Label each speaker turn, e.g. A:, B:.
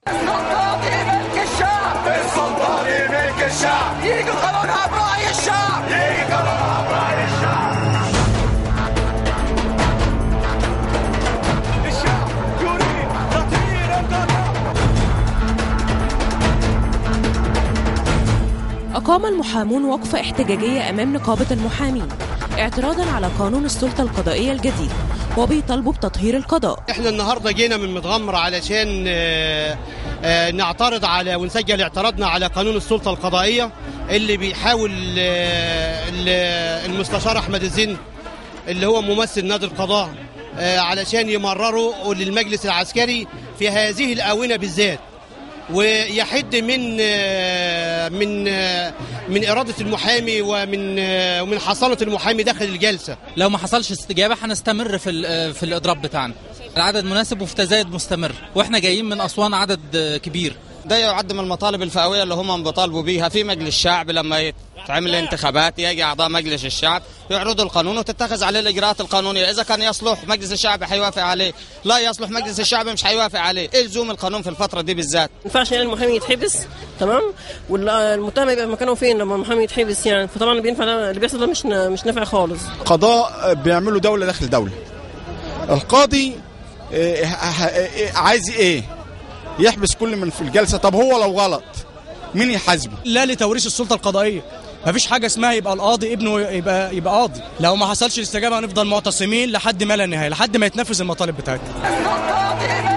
A: السلطان ملك الشعب
B: السلطان ملك الشعب
A: يجي قانونها برأي الشعب
B: يجي قانونها برأي الشعب
C: الشعب يريد تطهير القضاء
D: أقام المحامون وقفة احتجاجية أمام نقابة المحامين اعتراضا على قانون السلطة القضائية الجديد وبيطالبوا بتطهير القضاء
E: احنا النهارده جينا من متغمر علشان آه، آه، نعترض على ونسجل اعتراضنا على قانون السلطه القضائيه اللي بيحاول آه، ال- المستشار احمد الزين اللي هو ممثل نادي القضاء آه، علشان يمرروا للمجلس العسكري في هذه الاونه بالذات ويحد من آه، من آه، من اراده المحامي ومن آه، ومن حصانه المحامي داخل الجلسه
F: لو ما حصلش استجابه هنستمر في ال- في الاضراب بتاعنا العدد مناسب وفي تزايد مستمر واحنا جايين من اسوان عدد كبير
G: ده يعد من المطالب الفئويه اللي هم بيطالبوا بيها في مجلس الشعب لما يتعمل انتخابات يجي اعضاء مجلس الشعب يعرضوا القانون وتتخذ عليه الاجراءات القانونيه اذا كان يصلح مجلس الشعب هيوافق عليه لا يصلح مجلس الشعب مش هيوافق عليه ايه لزوم القانون في الفتره دي بالذات
H: ما ينفعش يعني المحامي يتحبس تمام والمتهم يبقى مكانه فين لما المحامي يتحبس يعني فطبعا اللي بينفع ده اللي بيحصل ده مش مش نافع خالص
I: قضاء بيعملوا دولة داخل دولة القاضي آه، ه- ه- عايز ايه يحبس كل من في الجلسة طب هو لو غلط مين يحاسبه
J: لا لتوريث السلطه القضائيه مفيش حاجه اسمها يبقى القاضي ابنه يبقى يبقى قاضي لو ما حصلش الاستجابه هنفضل معتصمين لحد ما لا نهايه لحد ما يتنفذ المطالب بتاعتنا
A: السلطان ملك